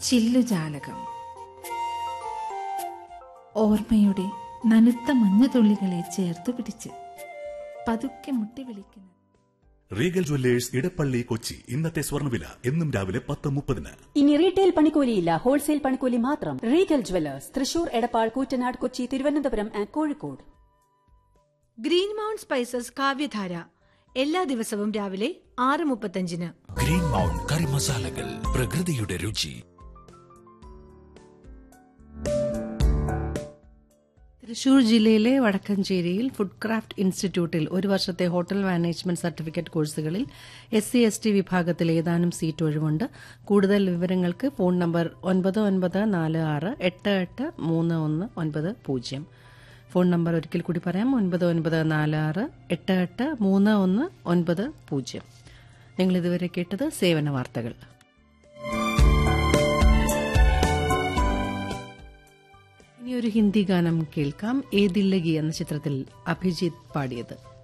ചില്ലുജാലകം ഓർമ്മയുടെ നനുത്ത മഞ്ഞുതുള്ളികളെ ചേർത്തു പിടിച്ച് പതുക്കെ മുട്ടി വിളിക്കുന്നു റീഗൽ ജ്വല്ലേഴ്സ് ഇടപ്പള്ളി കൊച്ചി ഇന്നത്തെ സ്വർണ്ണവില എന്നും രാവിലെ പത്ത് മുപ്പതിന് ഇനി റീറ്റെയിൽ പണിക്കൂലിയില്ല ഹോൾസെയിൽ പണിക്കൂലി മാത്രം Regal Jewellers Thrissur Edappal Koottanad Kochi Thiruvananthapuram and Kozhikode green mount spices കാവ്യധാര എല്ലാ ദിവസവും രാവിലെ ആറ് മുപ്പത്തഞ്ചിന് ഗ്രീൻ മൗണ്ട് കറി മസാലകൾ പ്രകൃതിയുടെ രുചി തൃശൂർ ജില്ലയിലെ വടക്കഞ്ചേരിയിൽ ഫുഡ് ക്രാഫ്റ്റ് ഇൻസ്റ്റിറ്റ്യൂട്ടിൽ ഒരു വർഷത്തെ ഹോട്ടൽ മാനേജ്മെന്റ് സർട്ടിഫിക്കറ്റ് കോഴ്സുകളിൽ എസ് സി എസ് ടി വിഭാഗത്തിൽ ഏതാനും സീറ്റ് ഒഴിവുണ്ട് കൂടുതൽ വിവരങ്ങൾക്ക് ഫോൺ നമ്പർ ഒൻപത് ഒൻപത് നാല് ആറ് എട്ട് എട്ട് മൂന്ന് ഒന്ന് ഒൻപത് പൂജ്യം ഫോൺ നമ്പർ ഒരിക്കൽ കൂടി പറയാം ഒൻപത് ഒൻപത് നാല് ആറ് എട്ട് എട്ട് മൂന്ന് ഒന്ന് ഒൻപത് പൂജ്യം നിങ്ങൾ ഇതുവരെ കേട്ടത് സേവന വാർത്തകൾ ഇനി ഒരു ഹിന്ദി ഗാനം കേൾക്കാം ഏ ദില്ലഗി എന്ന ചിത്രത്തിൽ അഭിജിത്ത് പാടിയത്